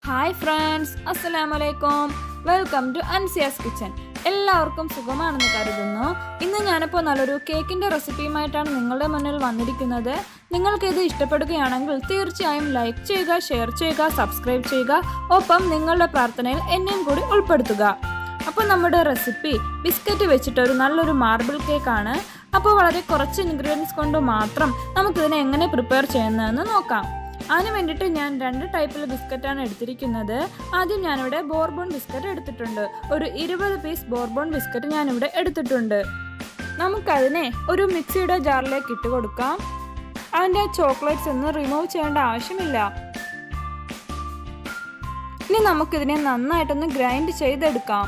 hi friends അസ്സലാമു അലൈക്കും welcome to അൻസിയാസ് kitchen എല്ലാവർക്കും സുഖമാണെന്ന് കരുതുന്നു ഇന്ന് ഞാനിപ്പോൾ നല്ലൊരു കേക്കിൻ്റെ റെസിപ്പിയുമായിട്ടാണ് നിങ്ങളുടെ മുന്നിൽ വന്നിരിക്കുന്നത് നിങ്ങൾക്ക് ഇത് ഇഷ്ടപ്പെടുകയാണെങ്കിൽ തീർച്ചയായും ലൈക്ക് ചെയ്യുക ഷെയർ ചെയ്യുക സബ്സ്ക്രൈബ് ചെയ്യുക ഒപ്പം നിങ്ങളുടെ പ്രാർത്ഥനയിൽ എന്നെയും കൂടി ഉൾപ്പെടുത്തുക അപ്പോൾ നമ്മുടെ റെസിപ്പി ബിസ്ക്കറ്റ് വെച്ചിട്ട് ഒരു നല്ലൊരു മാർബിൾ കേക്കാണ് അപ്പോൾ വളരെ കുറച്ച് ഇൻഗ്രീഡിയൻസ് കൊണ്ട് മാത്രം നമുക്കിതിനെ എങ്ങനെ പ്രിപ്പയർ ചെയ്യുന്നതെന്ന് നോക്കാം അതിന് വേണ്ടിയിട്ട് ഞാൻ രണ്ട് ടൈപ്പിൽ ബിസ്ക്കറ്റാണ് എടുത്തിരിക്കുന്നത് ആദ്യം ഞാനിവിടെ ബോർബോൺ ബിസ്ക്കറ്റ് എടുത്തിട്ടുണ്ട് ഒരു ഇരുപത് പീസ് ബോർബോൺ ബിസ്ക്കറ്റ് ഞാനിവിടെ എടുത്തിട്ടുണ്ട് നമുക്കതിനെ ഒരു മിക്സിയുടെ ജാറിലേക്ക് ഇട്ട് കൊടുക്കാം അതിൻ്റെ ചോക്ലേറ്റ്സ് ഒന്നും റിമൂവ് ചെയ്യേണ്ട ആവശ്യമില്ല ഇനി നമുക്കിതിനെ നന്നായിട്ടൊന്ന് ഗ്രൈൻഡ് ചെയ്തെടുക്കാം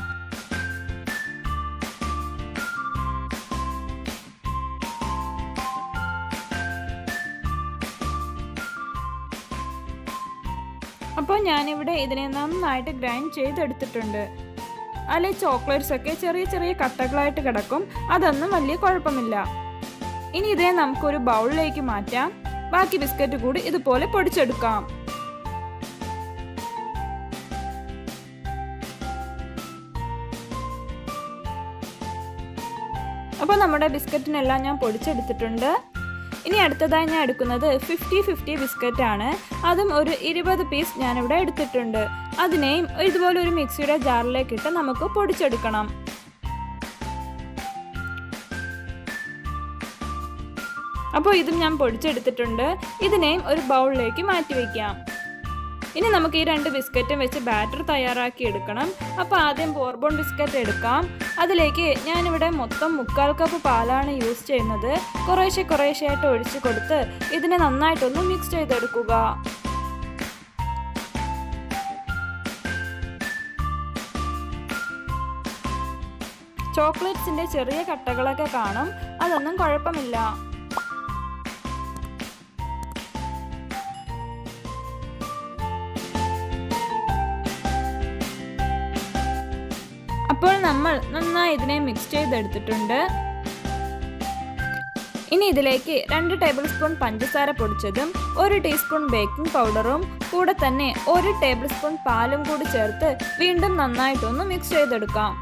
അപ്പോൾ ഞാനിവിടെ ഇതിനെ നന്നായിട്ട് ഗ്രൈൻഡ് ചെയ്തെടുത്തിട്ടുണ്ട് അതിലെ ചോക്ലേറ്റ്സ് ഒക്കെ ചെറിയ ചെറിയ കട്ടകളായിട്ട് കിടക്കും അതൊന്നും വലിയ കുഴപ്പമില്ല ഇനി ഇതിനെ നമുക്കൊരു ബൗളിലേക്ക് മാറ്റാം ബാക്കി ബിസ്ക്കറ്റ് കൂടി ഇതുപോലെ പൊടിച്ചെടുക്കാം അപ്പോൾ നമ്മുടെ ബിസ്ക്കറ്റിനെല്ലാം ഞാൻ പൊടിച്ചെടുത്തിട്ടുണ്ട് ഇനി അടുത്തതായി ഞാൻ എടുക്കുന്നത് ഫിഫ്റ്റി ഫിഫ്റ്റി ബിസ്ക്കറ്റ് ആണ് അതും ഒരു ഇരുപത് പീസ് ഞാനിവിടെ എടുത്തിട്ടുണ്ട് അതിനെയും ഇതുപോലെ ഒരു മിക്സിയുടെ ജാറിലേക്ക് ഇട്ട് നമുക്ക് പൊടിച്ചെടുക്കണം അപ്പോൾ ഇതും ഞാൻ പൊടിച്ചെടുത്തിട്ടുണ്ട് ഇതിനെയും ഒരു ബൗളിലേക്ക് മാറ്റി വയ്ക്കാം ഇനി നമുക്ക് ഈ രണ്ട് ബിസ്ക്കറ്റും വെച്ച് ബാറ്റർ തയ്യാറാക്കി എടുക്കണം അപ്പോൾ ആദ്യം ബോർബോൺ ബിസ്ക്കറ്റ് എടുക്കാം അതിലേക്ക് ഞാനിവിടെ മൊത്തം മുക്കാൽ കപ്പ് പാലാണ് യൂസ് ചെയ്യുന്നത് കുറേശ്ശെ കുറേശ്ശെ ആയിട്ട് ഒഴിച്ചു കൊടുത്ത് ഇതിനെ നന്നായിട്ടൊന്ന് മിക്സ് ചെയ്തെടുക്കുക ചോക്ലേറ്റ്സിന്റെ ചെറിയ കട്ടകളൊക്കെ കാണും അതൊന്നും കുഴപ്പമില്ല അപ്പോൾ നമ്മൾ നന്നായി ഇതിനെ മിക്സ് ചെയ്തെടുത്തിട്ടുണ്ട് ഇനി ഇതിലേക്ക് രണ്ട് ടേബിൾ സ്പൂൺ പഞ്ചസാര പൊടിച്ചതും ഒരു ടീസ്പൂൺ ബേക്കിംഗ് പൗഡറും കൂടെ തന്നെ ഒരു ടേബിൾ സ്പൂൺ പാലും കൂടി ചേർത്ത് വീണ്ടും നന്നായിട്ടൊന്ന് മിക്സ് ചെയ്തെടുക്കാം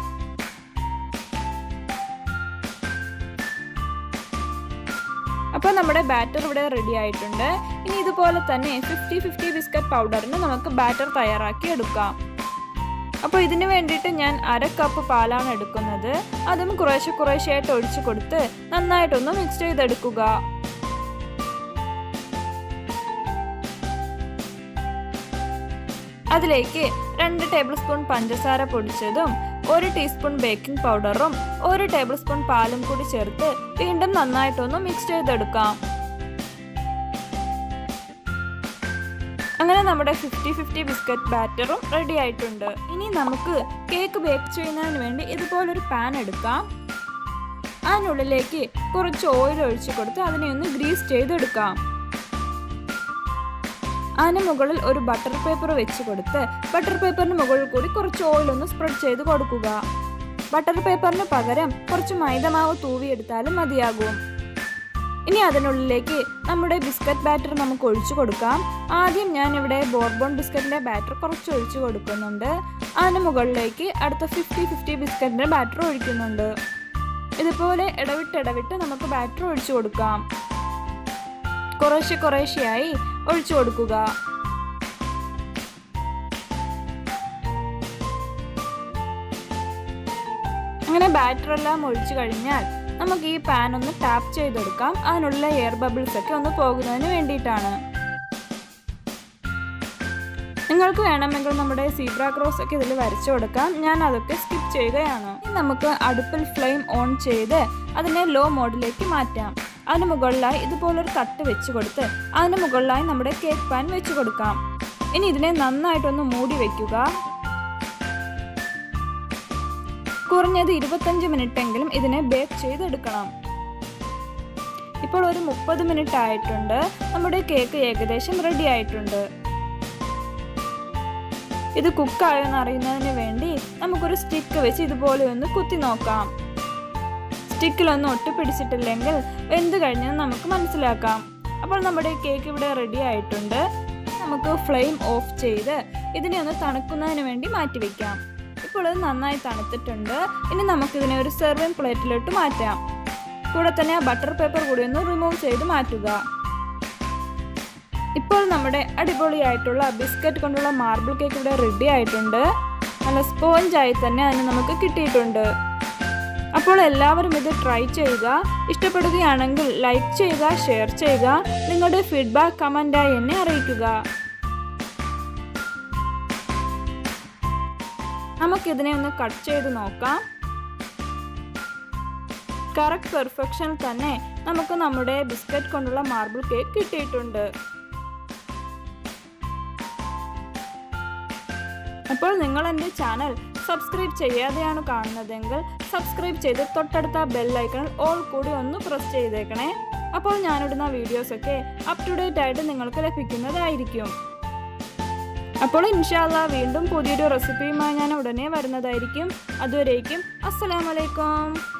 അപ്പോൾ നമ്മുടെ ബാറ്റർ ഇവിടെ റെഡി ആയിട്ടുണ്ട് ഇനി ഇതുപോലെ തന്നെ ഫിഫ്റ്റി ഫിഫ്റ്റി ബിസ്ക്കറ്റ് പൗഡറിന് നമുക്ക് ബാറ്റർ തയ്യാറാക്കി എടുക്കാം അപ്പോൾ ഇതിന് വേണ്ടിയിട്ട് ഞാൻ അര കപ്പ് പാലാണ് എടുക്കുന്നത് അതും കുറേശ്ശെ കുറേശ്ശെയായിട്ട് ഒഴിച്ചു കൊടുത്ത് നന്നായിട്ടൊന്ന് മിക്സ് ചെയ്തെടുക്കുക അതിലേക്ക് രണ്ട് ടേബിൾ സ്പൂൺ പഞ്ചസാര പൊടിച്ചതും ഒരു ടീസ്പൂൺ ബേക്കിംഗ് പൗഡറും ഒരു ടേബിൾ സ്പൂൺ പാലും കൂടി ചേർത്ത് വീണ്ടും നന്നായിട്ടൊന്ന് മിക്സ് ചെയ്തെടുക്കാം അങ്ങനെ നമ്മുടെ ഫിഫ്റ്റി ഫിഫ്റ്റി ബിസ്ക്കറ്റ് ബാറ്ററും റെഡി ആയിട്ടുണ്ട് ഇനി നമുക്ക് കേക്ക് ബേക്ക് ചെയ്യുന്നതിന് വേണ്ടി ഇതുപോലൊരു പാൻ എടുക്കാം അതിനുള്ളിലേക്ക് കുറച്ച് ഓയിൽ ഒഴിച്ചു കൊടുത്ത് അതിനെ ഒന്ന് ഗ്രീസ് ചെയ്തെടുക്കാം അതിന് മുകളിൽ ഒരു ബട്ടർ പേപ്പർ വെച്ച് കൊടുത്ത് ബട്ടർ പേപ്പറിന് മുകളിൽ കൂടി കുറച്ച് ഓയിൽ ഒന്ന് സ്പ്രെഡ് ചെയ്ത് കൊടുക്കുക ബട്ടർ പേപ്പറിന് പകരം കുറച്ച് മൈദമാവ് തൂവിയെടുത്താലും മതിയാകും ഇനി അതിനുള്ളിലേക്ക് നമ്മുടെ ബിസ്ക്കറ്റ് ബാറ്റർ നമുക്ക് ഒഴിച്ചു കൊടുക്കാം ആദ്യം ഞാൻ ഇവിടെ ബോർബോൺ ബിസ്ക്കറ്റിന്റെ ബാറ്റർ കുറച്ച് ഒഴിച്ചു കൊടുക്കുന്നുണ്ട് അതിന് മുകളിലേക്ക് അടുത്ത ഫിഫ്റ്റി ഫിഫ്റ്റി ബിസ്ക്കറ്റിന്റെ ബാറ്റർ ഒഴിക്കുന്നുണ്ട് ഇതുപോലെ ഇടവിട്ട് ഇടവിട്ട് നമുക്ക് ബാറ്റർ ഒഴിച്ചു കൊടുക്കാം കുറേശ്ശെ കുറേശ്ശെയായി ഒഴിച്ചു കൊടുക്കുക അങ്ങനെ ബാറ്റർ എല്ലാം ഒഴിച്ചു കഴിഞ്ഞാൽ നമുക്ക് ഈ പാൻ ഒന്ന് ടാപ്പ് ചെയ്തെടുക്കാം അതിനുള്ള എയർ ബബിൾസ് ഒക്കെ ഒന്ന് പോകുന്നതിന് വേണ്ടിയിട്ടാണ് നിങ്ങൾക്ക് വേണമെങ്കിൽ നമ്മുടെ സീബ്ര ക്രോസ് ഒക്കെ ഇതിൽ വരച്ചു കൊടുക്കാം ഞാൻ അതൊക്കെ സ്കിപ്പ് ചെയ്യുകയാണ് ഇനി നമുക്ക് അടുപ്പിൽ ഫ്ലെയിം ഓൺ ചെയ്ത് അതിനെ ലോ മോഡിലേക്ക് മാറ്റാം അതിന് മുകളിലായി ഇതുപോലൊരു തട്ട് വെച്ച് കൊടുത്ത് അതിന് മുകളിലായി നമ്മുടെ കേക്ക് പാൻ വെച്ച് കൊടുക്കാം ഇനി ഇതിനെ നന്നായിട്ടൊന്ന് മൂടി വെക്കുക കുറഞ്ഞത് ഇരുപത്തഞ്ച് മിനിറ്റ് എങ്കിലും ഇതിനെ ബേക്ക് ചെയ്തെടുക്കണം ഇപ്പോൾ ഒരു മുപ്പത് മിനിറ്റ് ആയിട്ടുണ്ട് നമ്മുടെ കേക്ക് ഏകദേശം റെഡി ആയിട്ടുണ്ട് ഇത് കുക്കായോ എന്ന് അറിയുന്നതിന് വേണ്ടി നമുക്കൊരു സ്റ്റിക്ക് വെച്ച് ഇതുപോലെ ഒന്ന് കുത്തി നോക്കാം സ്റ്റിക്കിലൊന്നും ഒട്ടിപ്പിടിച്ചിട്ടില്ലെങ്കിൽ വെന്ത് കഴിഞ്ഞെന്ന് നമുക്ക് മനസ്സിലാക്കാം അപ്പോൾ നമ്മുടെ കേക്ക് ഇവിടെ റെഡി ആയിട്ടുണ്ട് നമുക്ക് ഫ്ലെയിം ഓഫ് ചെയ്ത് ഇതിനെ ഒന്ന് തണുക്കുന്നതിന് വേണ്ടി മാറ്റി വെക്കാം ഇപ്പോൾ ഇത് നന്നായി തണുത്തിട്ടുണ്ട് ഇനി നമുക്കിതിനെ ഒരു സെർവിങ് പ്ലേറ്റിലോട്ട് മാറ്റാം കൂടെ തന്നെ ആ ബട്ടർ പേപ്പർ കൂടി ഒന്ന് റിമൂവ് ചെയ്ത് മാറ്റുക ഇപ്പോൾ നമ്മുടെ അടിപൊളിയായിട്ടുള്ള ബിസ്ക്കറ്റ് കൊണ്ടുള്ള മാർബിൾ കേക്ക് ഇവിടെ റെഡി ആയിട്ടുണ്ട് നല്ല സ്പോഞ്ചായി തന്നെ അതിന് നമുക്ക് കിട്ടിയിട്ടുണ്ട് അപ്പോൾ എല്ലാവരും ഇത് ട്രൈ ചെയ്യുക ഇഷ്ടപ്പെടുകയാണെങ്കിൽ ലൈക്ക് ചെയ്യുക ഷെയർ ചെയ്യുക നിങ്ങളുടെ ഫീഡ്ബാക്ക് കമൻ്റായി എന്നെ അറിയിക്കുക നമുക്കിതിനെ ഒന്ന് കട്ട് ചെയ്ത് നോക്കാം കറക്റ്റ് പെർഫെക്ഷൻ തന്നെ നമുക്ക് നമ്മുടെ ബിസ്ക്കറ്റ് കൊണ്ടുള്ള മാർബിൾ കേക്ക് കിട്ടിയിട്ടുണ്ട് അപ്പോൾ നിങ്ങൾ എൻ്റെ ചാനൽ സബ്സ്ക്രൈബ് ചെയ്യാതെയാണ് കാണുന്നതെങ്കിൽ സബ്സ്ക്രൈബ് ചെയ്ത് തൊട്ടടുത്ത ബെല്ലൈക്കൺ ഓൾ കൂടി ഒന്ന് പ്രസ് ചെയ്തേക്കണേ അപ്പോൾ ഞാനിടുന്ന വീഡിയോസൊക്കെ അപ് ടു ഡേറ്റ് ആയിട്ട് നിങ്ങൾക്ക് ലഭിക്കുന്നതായിരിക്കും അപ്പോൾ ഇൻഷാല്ല വീണ്ടും പുതിയൊരു റെസിപ്പിയുമായി ഞാൻ ഉടനെ വരുന്നതായിരിക്കും അതുവരേക്കും അസ്സലാമലൈക്കും